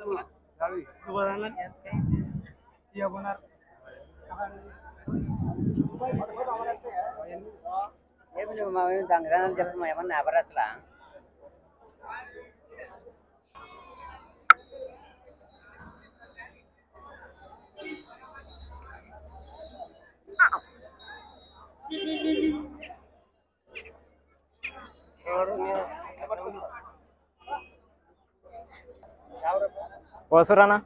ఏమి నువ్వు మా దొంగతనాలు చెప్పమా ఏమన్నా ఎవరు అసలు పోసురానా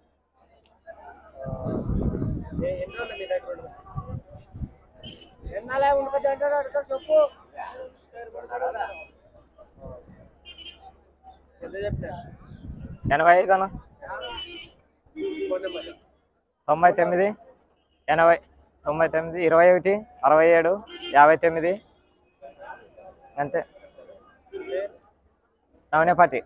ఎన్నాలే ఉండకొద్దంటారు అడుగుతారు చెప్పు ఎనభై ఐదు అన్న తొంభై తొమ్మిది ఎనభై తొంభై తొమ్మిది ఇరవై ఒకటి అరవై ఏడు యాభై తొమ్మిది అంతే నవనేపాటి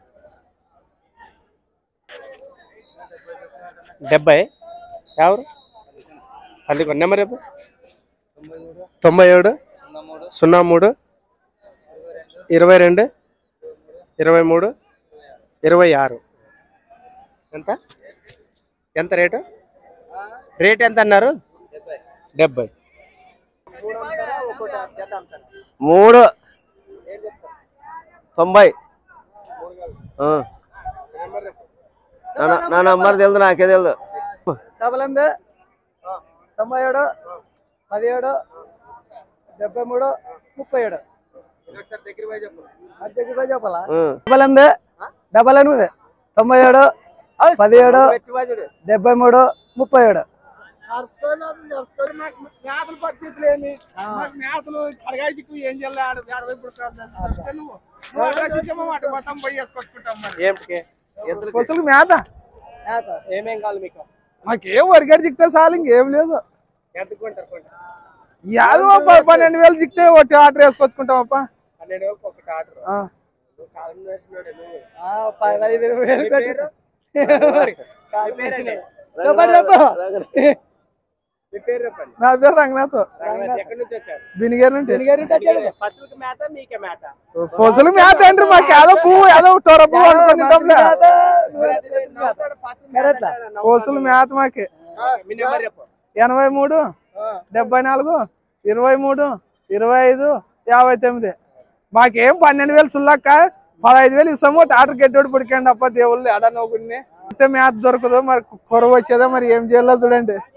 డెబ్బై ఎవరు అది నెంబర్ చెప్పు తొంభై ఏడు సున్నా మూడు ఇరవై రెండు ఇరవై మూడు ఇరవై ఆరు ఎంత ఎంత రేటు రేట్ ఎంత అన్నారు డెబ్బై మూడు తొంభై ఆ. నా- నా నంబర్ తెలుదు నాకే తెలుదు డబల్ ఎనిమిది తొంభై ఏడు పదిహేడు డెబ్బై మూడు ముప్పై ఏడు దగ్గర చెప్పాలా ఆ. డబల్ ఎనిమిది డబల్ ఎనిమిది తొంభై ఏడు పదిహేడు డెబ్బై మూడు ముప్పై ఏడు మేతల పరిస్థితులు ఏమి మాకు మేతలు అడగాయికి ఏం చేయాలి ఆడ ఆడ వైపు ఇప్పుడు నువ్వు నువ్వు అడ్రస్ ఇచ్చామో అటు మొత్తం పోయి వేసుకొచ్చుకుంటాం మరి ఏమిటికి పశువులకు మేత ఏమేం కావాలి మీకు మాకేం వరిగడి చిక్తే చాలు ఇంకేం లేదు ఎంత కొంటారు కొంటారు యాదో ప- పన్నెండు వేలు చిక్తే ఒకటి ఆర్డర్ వేసుకొచ్చుకుంటాం అప్ప పన్నెండు వేలకు ఒకటి ఆర్డర్ ఆ. నువ్వు కాలం వేసినాడు నువ్వు పదహైదు నీ వేలు పేరు? నీ పేరండి. చెప్పండి చెప్పు మీ పేరు చెప్పండి నా పేరు రంగనాథ్ రంగనాథ్, ఎక్కడి నుంచి వచ్చారు బినిగేరు నుండి పసులకు మేత మీకే మేత పశువులు మేత అంటే మాకు ఏదో పువ్వు ఏదో టొర పువ్వు అనుకుని తింటాంలే. నవ్వుతాడు, పసులు మేత అంటాడు, నవ్వుతాడు. పశువులు మేత మాకి ఆ, మీ నెంబర్ చెప్పు ఎనభై మూడు డెబ్బై నాలుగు ఇరవై మూడు ఇరవై ఐదు యాభై తొమ్మిది మాకేం పన్నెండు వేలు సుల్లక్క పదహైదు వేలు ఇస్తాము టాటర్ గెట్టోడు పుడికండి అప్ప దేవుళ్ళు ఎడ నవ్వుకుని అయితే మేత దొరకదు మరి కొరవ వచ్చేదా మరి ఏం చేయాలో చూడండి